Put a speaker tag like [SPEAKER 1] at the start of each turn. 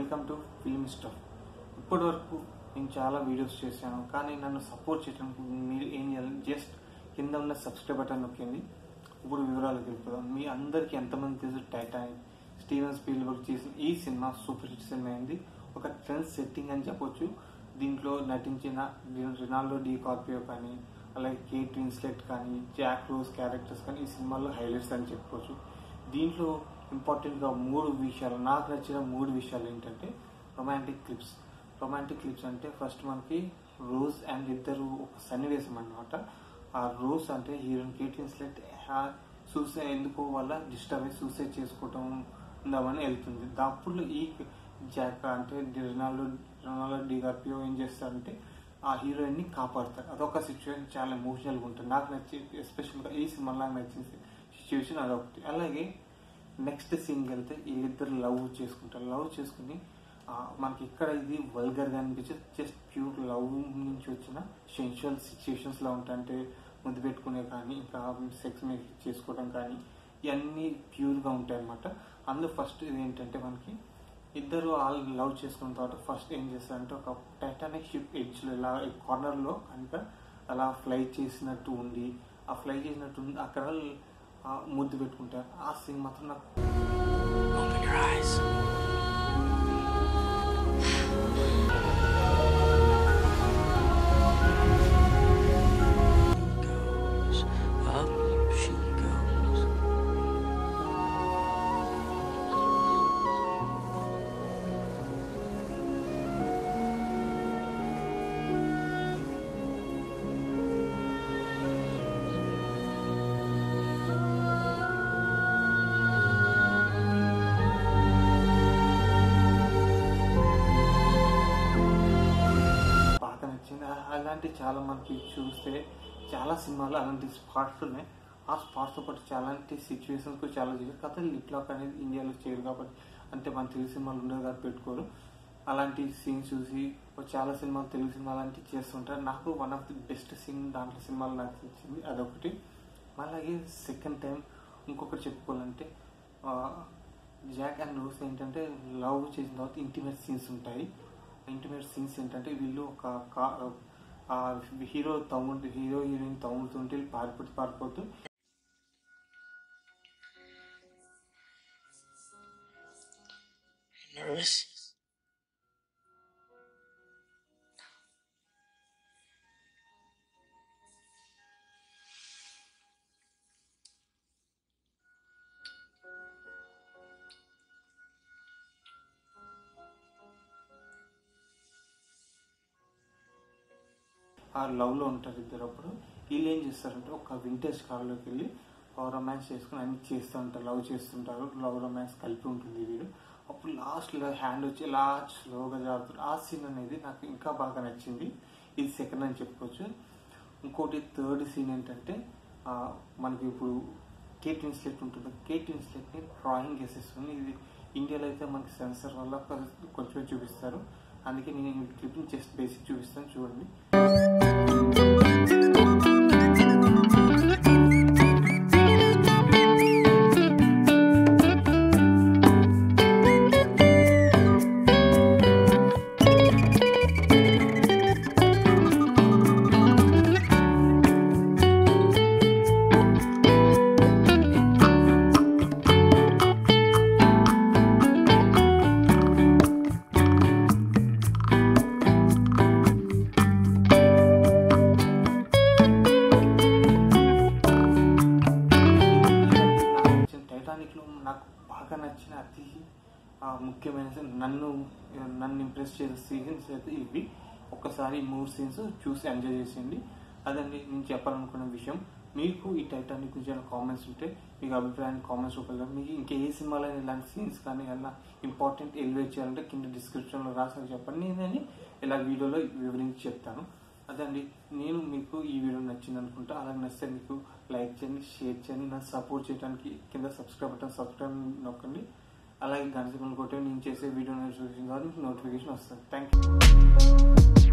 [SPEAKER 1] Welcome to film stuff ఇప్పటి వరకు నేను చాలా వీడియోస్ చేశాను కానీ నన్ను సపోర్ట్ చేయడానికి మీరు ఏం చేయాలి జస్ట్ కింద ఉన్న సబ్స్క్రైబ్ బటన్ నొక్కింది ఇప్పుడు వివరాలకు వెళ్ళిపోదాం మీ అందరికీ ఎంతమంది తెలుసు టైటానిక్ స్టీవెన్ స్పీల్బర్గ్ చేసిన ఈ సినిమా సూపర్ హిట్ సినిమా అయింది ఒక ట్రెండ్ సెట్టింగ్ అని చెప్పొచ్చు దీంట్లో నటించిన రినాల్డో డి కార్పియో కానీ అలాగే కేట్ విన్స్లెట్ కానీ జాక్ రోజ్ క్యారెక్టర్స్ కానీ ఈ సినిమాలో హైలైట్స్ అని చెప్పుకోవచ్చు దీంట్లో ఇంపార్టెంట్గా మూడు విషయాలు నాకు నచ్చిన మూడు విషయాలు ఏంటంటే రొమాంటిక్ క్లిప్స్ రొమాంటిక్ క్లిప్స్ అంటే ఫస్ట్ మనకి రోజ్ అండ్ ఇద్దరు ఒక సన్నివేశం అన్నమాట ఆ రోజ్ అంటే హీరోయిన్ కేట్ విన్స్లెట్ సూసైడ్ ఎందుకో వల్ల డిస్టర్బ్ అయ్యి సూసైడ్ చేసుకోవటం ఉందామని వెళ్తుంది అప్పుడు ఈ జాక్ అంటే రినాల్డో రొనాల్డో డిగార్పియో ఏం చేస్తారంటే ఆ హీరోయిన్ని కాపాడతారు అదొక సిచ్యువేషన్ చాలా ఎమోషనల్గా ఉంటుంది నాకు నచ్చి ఎస్పెషల్గా ఈ సినిమా నాకు నచ్చిన సిచ్యువేషన్ అదొకటి అలాగే నెక్స్ట్ సీన్కి వెళ్తే వీళ్ళిద్దరు లవ్ చేసుకుంటారు లవ్ చేసుకుని ఆ, మనకి ఇక్కడ ఇది వల్గర్గా అనిపించే జస్ట్ ప్యూర్ లవ్ నుంచి వచ్చిన సెన్షువల్ సిచ్యువేషన్స్లో ఉంటాయి అంటే ముద్దు పెట్టుకునే కానీ ఇంకా సెక్స్ మేక్ చేసుకోవడం కానీ ఇవన్నీ ప్యూర్గా ఉంటాయి అనమాట అందులో ఫస్ట్ ఏంటంటే మనకి ఇద్దరు వాళ్ళు లవ్ చేసుకున్న తర్వాత ఫస్ట్ ఏం చేస్తారంటే ఒక టైటానిక్ షిప్ ఎడ్జ్లో ఇలా కార్నర్లో కనుక అలా ఫ్లై చేసినట్టు ఉండి ఆ ఫ్లై చేసినట్టు ఉంది అక్కడ ఆ ముద్దు పెట్టుకుంటారు ఆ సీన్ మాత్రం నాకు
[SPEAKER 2] Open your eyes. Goes up, she goes.
[SPEAKER 1] బాగా నచ్చింది ఆ- అలాంటి చాలా మనకి చూస్తే చాలా సినిమాలు అలాంటి స్పాట్స్ ఉన్నాయి ఆ స్పాట్స్తో పాటు చాలాంటి సిచ్యువేషన్స్ కూడా చాలా చేశారు కాకపోతే లిప్ లాక్ అనేది ఇండియాలో చేయరు కాబట్టి అంటే మన తెలుగు సినిమాలు ఉండదు కాబట్టి పెట్టుకోరు అలాంటి సీన్స్ చూసి ఓ చాలా సినిమాలు తెలుగు సినిమా అలాంటివి చేస్తుంటారు నాకు one of the best scene దాంట్లో సినిమాలు నాకు నచ్చింది అదొకటి అలాగే సెకండ్ టైం ఇంకొకటి చెప్పుకోవాలంటే ఆ, జాక్ అండ్ రోస్ ఏంటంటే లవ్ చేసిన తర్వాత ఇంటిమేట్ సీన్స్ ఉంటాయి ఇంటిమేట్ సీన్స్ ఏంటంటే వీళ్ళు ఒక కా- ఆ హీరో తమ్ముడు హీరో హీరోయిన్ తమ్ముడుతుంటే వీళ్ళు పారిపోతూ పారిపోతూ
[SPEAKER 2] Nervous?
[SPEAKER 1] ఆ లవ్లో ఉంటారు ఇద్దరు అప్పుడు వీళ్ళు ఏం చేస్తారంటే ఒక వింటేజ్ కార్లోకి వెళ్ళి రొమాన్స్ చేసుకుని అన్ని చేస్తూ ఉంటారు లవ్ చేస్తుంటారు లవ్ రొమాన్స్ కలిపి ఉంటుంది వీడు అప్పుడు లాస్ట్లో హ్యాండ్ వచ్చి ఇలా స్లోగా జారుతారు ఆ సీన్ అనేది నాకు ఇంకా బాగా నచ్చింది ఇది సెకండ్ అని చెప్పుకోవచ్చు ఇంకోటి థర్డ్ సీన్ ఏంటంటే ఆ, మనకి ఇప్పుడు కేట్ ఇన్స్లెట్ ఉంటుంది కేట్ ఇన్స్లెట్ని డ్రాయింగ్ వేసేస్తుంది ఇది ఇండియాలో అయితే మనకి సెన్సర్ వల్ల కొ- కొంచెం చూపిస్తారు అందుకే నేను ఈ క్లిప్ని జస్ట్ బేసిక్ చూపిస్తాను చూడండి నాకు నచ్చిన టైటానిక్లో నాకు బాగా నచ్చిన అతి ఆ, ముఖ్యమైన scene, నన్ను నన్ను ఇంప్రెస్ చేసే సీన్స్ అయితే ఇవి ఒక్కసారి ఈ మూడు సీన్స్ చూసి ఎంజాయ్ చేసేయండి అదండి నేను చెప్పాలనుకున్న విషయం మీకు ఈ టైటానిక్ గురించి ఏమైనా కామెంట్స్ ఉంటే మీకు అభిప్రాయాన్ని కామెంట్స్ రూపంలో మీకు ఇంకా ఏ సినిమాలో ఇలాంటి సీన్స్ కానీ ఎలా ఇంపార్టెంట్ ఎలివేట్ చేయాలంటే కింద డిస్క్రిప్షన్లో రాసారు చెప్పండి నేను ఇలా వీడియోలో వివరించి చెప్తాను అదండి నేను మీకు ఈ వీడియో నచ్చింది అనుకుంటా అలాగే నచ్చితే మీకు లైక్ చేయండి షేర్ చేయండి నన్ను సపోర్ట్ చేయడానికి కింద సబ్స్క్రైబ్ బటన్ సబ్స్క్రైబ్ నొక్కండి అలాగే గంట సింబల్ కొట్టే నేను చేసే వీడియో నోటిఫికేషన్ ద్వారా మీకు నోటిఫికేషన్ వస్తుంది థ్యాంక్ యూ